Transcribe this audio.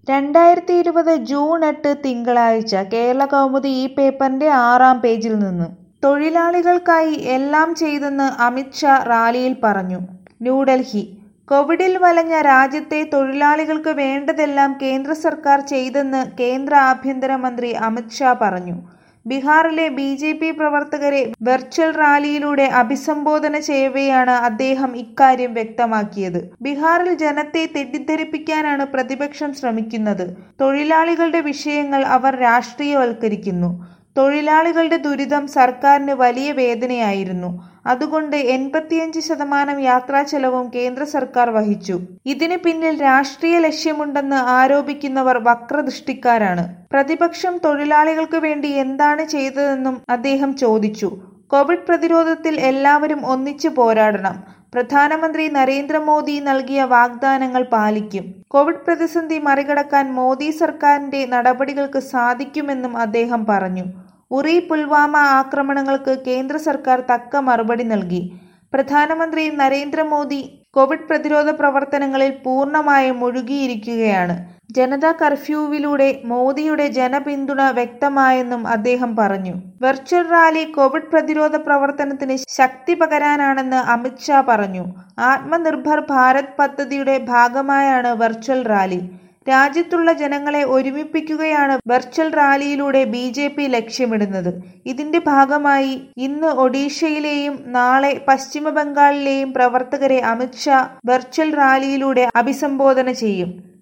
രണ്ടായിരത്തി ഇരുപത് ജൂൺ എട്ട് തിങ്കളാഴ്ച കേരളകൗമുദി ഈ പേപ്പറിന്റെ ആറാം പേജിൽ നിന്ന് തൊഴിലാളികൾക്കായി എല്ലാം ചെയ്തെന്ന് അമിത് ഷാ റാലിയിൽ പറഞ്ഞു ന്യൂഡൽഹി കോവിഡിൽ വലഞ്ഞ രാജ്യത്തെ തൊഴിലാളികൾക്ക് വേണ്ടതെല്ലാം കേന്ദ്ര സർക്കാർ ചെയ്തെന്ന് കേന്ദ്ര ആഭ്യന്തര മന്ത്രി അമിത് ഷാ പറഞ്ഞു ബീഹാറിലെ ബി ജെ പി പ്രവർത്തകരെ വെർച്വൽ റാലിയിലൂടെ അഭിസംബോധന ചെയ്യവെയാണ് അദ്ദേഹം ഇക്കാര്യം വ്യക്തമാക്കിയത് ബീഹാറിൽ ജനത്തെ തെറ്റിദ്ധരിപ്പിക്കാനാണ് പ്രതിപക്ഷം ശ്രമിക്കുന്നത് തൊഴിലാളികളുടെ വിഷയങ്ങൾ അവർ രാഷ്ട്രീയവൽക്കരിക്കുന്നു തൊഴിലാളികളുടെ ദുരിതം സർക്കാരിന് വലിയ വേദനയായിരുന്നു അതുകൊണ്ട് എൺപത്തിയഞ്ച് ശതമാനം യാത്രാ ചെലവും കേന്ദ്ര സർക്കാർ വഹിച്ചു ഇതിന് പിന്നിൽ രാഷ്ട്രീയ ലക്ഷ്യമുണ്ടെന്ന് ആരോപിക്കുന്നവർ വക്രദൃഷ്ടിക്കാരാണ് പ്രതിപക്ഷം തൊഴിലാളികൾക്ക് വേണ്ടി എന്താണ് ചെയ്തതെന്നും അദ്ദേഹം ചോദിച്ചു കോവിഡ് പ്രതിരോധത്തിൽ എല്ലാവരും ഒന്നിച്ചു പോരാടണം പ്രധാനമന്ത്രി നരേന്ദ്രമോദി നൽകിയ വാഗ്ദാനങ്ങൾ പാലിക്കും കോവിഡ് പ്രതിസന്ധി മറികടക്കാൻ മോദി സർക്കാരിന്റെ നടപടികൾക്ക് സാധിക്കുമെന്നും അദ്ദേഹം പറഞ്ഞു ഉറി പുൽവാമ ആക്രമണങ്ങൾക്ക് കേന്ദ്ര സർക്കാർ തക്ക മറുപടി നൽകി പ്രധാനമന്ത്രി നരേന്ദ്രമോദി കോവിഡ് പ്രതിരോധ പ്രവർത്തനങ്ങളിൽ പൂർണ്ണമായും മുഴുകിയിരിക്കുകയാണ് ജനതാ കർഫ്യൂവിലൂടെ മോദിയുടെ ജനപിന്തുണ വ്യക്തമായെന്നും അദ്ദേഹം പറഞ്ഞു വെർച്വൽ റാലി കോവിഡ് പ്രതിരോധ പ്രവർത്തനത്തിന് ശക്തി പകരാനാണെന്ന് അമിത് ഷാ പറഞ്ഞു ആത്മനിർഭർ ഭാരത് പദ്ധതിയുടെ ഭാഗമായാണ് വെർച്വൽ റാലി രാജ്യത്തുള്ള ജനങ്ങളെ ഒരുമിപ്പിക്കുകയാണ് വെർച്വൽ റാലിയിലൂടെ ബി ജെ പി ലക്ഷ്യമിടുന്നത് ഇതിന്റെ ഭാഗമായി ഇന്ന് ഒഡീഷയിലെയും നാളെ പശ്ചിമ ബംഗാളിലെയും പ്രവർത്തകരെ അമിത് ഷാ വെർച്വൽ റാലിയിലൂടെ അഭിസംബോധന ചെയ്യും